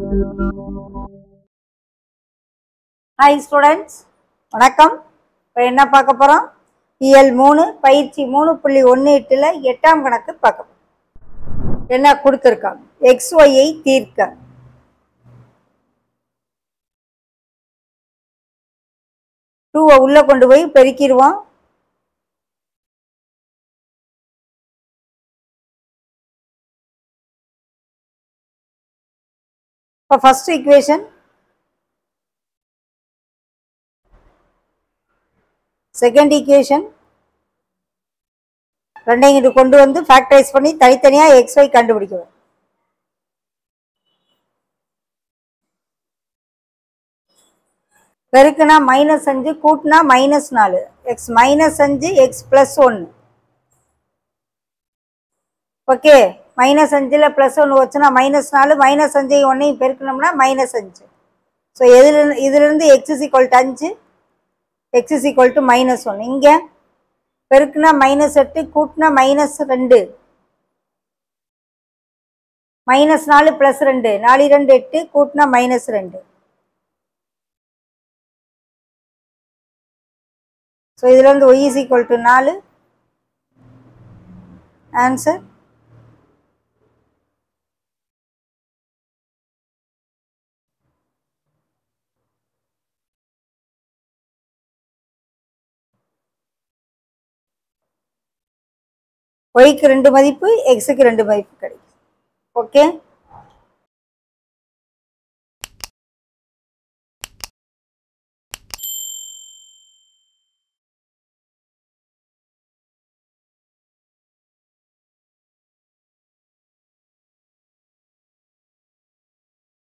Hi students வணக்கம் இப்போ என்ன பார்க்க போகிறோம் இயல் மூணு பயிற்சி மூணு புள்ளி ஒன்று எட்டில் எட்டாம் கணக்கு பார்க்க போறோம். என்ன கொடுத்துருக்காங்க எக்ஸ் ஒய்யை தீர்க்க டூவை உள்ளே கொண்டு போய் பெருக்கிடுவோம் இப்போ ஃபர்ஸ்ட் ஈக்குவேஷன் செகண்ட் ஈக்குவேஷன் ரெண்டையும் இங்கிட்டு கொண்டு வந்து ஃபேக்டரைஸ் பண்ணி தனித்தனியாக எக்ஸ் ஒய் கண்டுபிடிக்கணும் பெருக்குனா மைனஸ் அஞ்சு கூட்டினா மைனஸ் நாலு எக்ஸ் மைனஸ் அஞ்சு எக்ஸ் ப்ளஸ் ஒன்று ஓகே மைனஸ் அஞ்சில் ப்ளஸ் ஒன்று வச்சுன்னா மைனஸ் நாலு மைனஸ் அஞ்சு ஒன்றையும் பெருக்கணும்னா மைனஸ் அஞ்சு ஸோ எதுல இதுலேருந்து எக்ஸ் இஸ் ஈக்குவல் டு அஞ்சு x is equal to minus one இங்கே பெருக்குனா மைனஸ் எட்டு கூட்டினா மைனஸ் ரெண்டு மைனஸ் நாலு ப்ளஸ் ரெண்டு நாலு ரெண்டு எட்டு கூட்டினா மைனஸ் ரெண்டு ஸோ இதுலேருந்து ஒய் இஸ் ஈக்குவல் டு நாலு ஆன்சர் ஒய்க்கு ரெண்டு மதிப்பு எக்ஸுக்கு ரெண்டு மதிப்பு கிடைக்கும் ஓகே